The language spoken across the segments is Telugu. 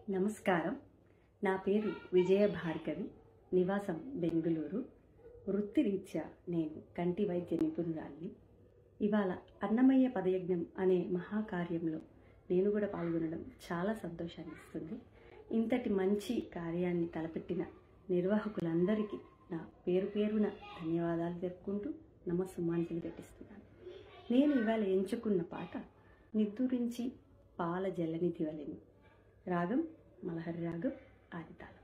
నమస్కారం నా పేరు విజయ భార్గవి నివాసం బెంగుళూరు వృత్తిరీత్యా నేను కంటి వైద్య నిపుణురాలిని ఇవాళ అన్నమయ్య పదయజ్ఞం అనే మహాకార్యంలో నేను కూడా పాల్గొనడం చాలా సంతోషాన్ని ఇస్తుంది ఇంతటి మంచి కార్యాన్ని తలపెట్టిన నిర్వాహకులందరికీ నా పేరు పేరున ధన్యవాదాలు జరుపుకుంటూ నమస్సుమాంజలి ఘటిస్తున్నాను నేను ఇవాళ ఎంచుకున్న పాట నిద్దురించి పాల జలనిధి వలెను రాగం మలహరి రాగం ఆదితాళం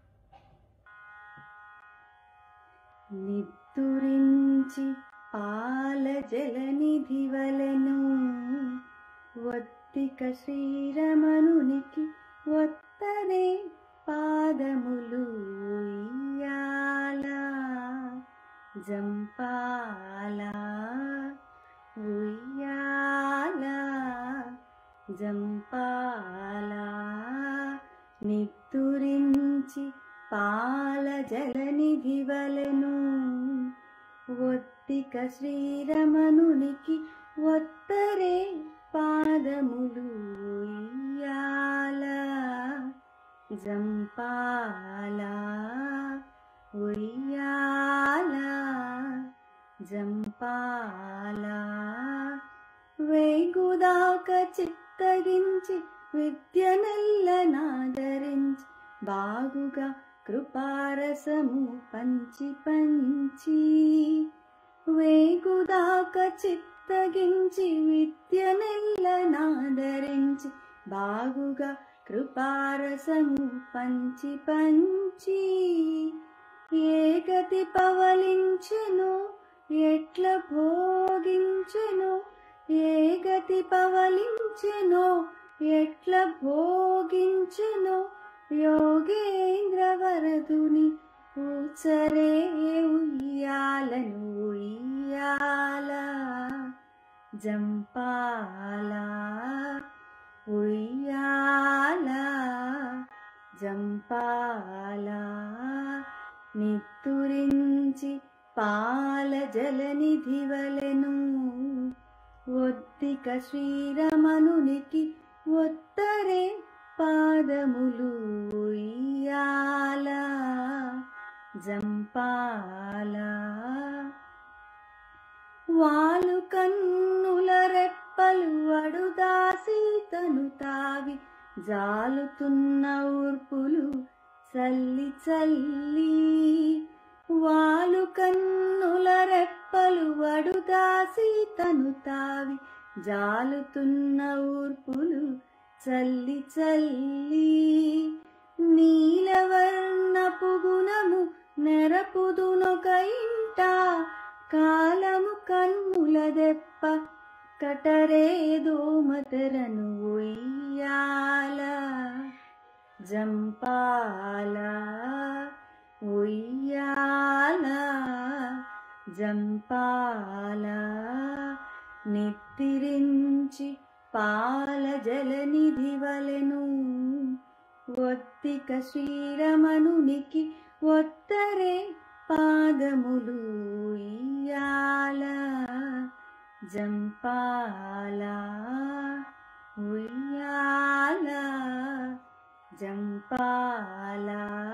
నిద్దురించి పాల జలనిధి వలెను ఒత్తిక శ్రీరమణునికి ఒత్తరే పాదములు ఉయ్యాల జంపాల ఉయ్యాల జంపాల నిత్తురించి పాల జలనిధి వలెను ఒత్తిక శ్రీరమణునికి ఒత్తరే పాదములు ఉయ్యాల జంపాల ఉయ్యాల జంపాల వేగుదాక చిత్తగించి విద్యనెల్ల నాదరించి బాగుగా కృపారసము పంచి పంచి వేగుదాక చిత్తగించి విద్యనెల్ల నాదరించి బాగుగా కృపారసము పంచి పంచి ఏ గతి పవలించెను ఎట్ల భోగించెను ఏ గతి పవలించెను ఎట్ల భోగించెను యోగేంద్ర వరదుని ఊచరే ఉయ్యాలను ఉయ్యాల జంపాల ఉయ్యాల జంపాల నిత్తురించి పాల జలనిధి వలెను ఒత్తిక శ్రీరమణునికి ఒత్తరే పాదములు ఉయ్యాల జంపాల వాలు కన్నుల రెప్పలు అడుదాసి తను తావి జాలుతున్న ఊర్పులు చల్లి చల్లి వాలు కన్నుల రెప్పలు వడుదాసి తను తావి జాలుతున్న ఊర్పులు చల్లి చల్లి నీలవర్ణ పుగుణము నెరపుదునొక ఇంట కాలము కన్నుల దెప్ప కటరే దోమతరను ఉయ్యాల జంపాల ఉయ్యాల జంపాల నిత్తిరించి పాల జలనిధి వలెను ఒత్తిక శ్రీరమణునికి ఒత్తరే పాదములు ఉయ్యాల జంపాల ఉయ్యాల జంపాల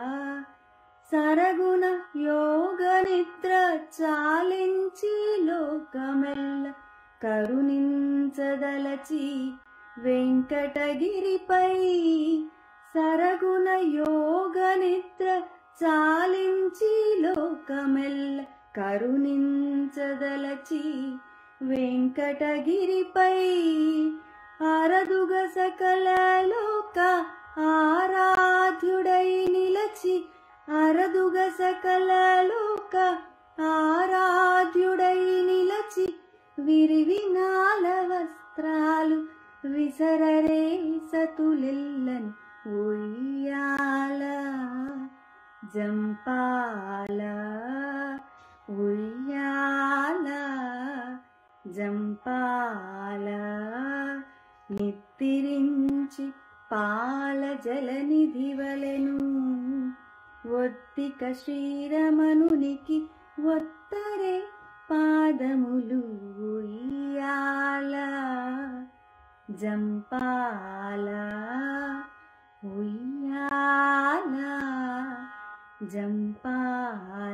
సరగుణ యోగ నిద్ర చాలించి లోకమెల్ల కరుణించదలచి వెంకటగిరిపై సరగుణ యోగ నిద్ర చాలించి లోకమెల్ల కరుణించదలచి వెంకటగిరిపై అరదుగ సకల లోక ఆరాధ్యుడై నిలచి అరదుగ సకల లోక ఆరాధ్యుడై నిలచి విరివినాల వస్త్రాలు విసరరే సతులెల్లను ఉయ్యాల జంపాల ఉయ్యాల జంపాల నిత్తిరించి పాల జలనిధి వలెను ఒత్తిక శ్రీరమణునికి ఒత్తరే పాదములు ఉయ్యాల జంపాల ఉయ్యాల జంపాల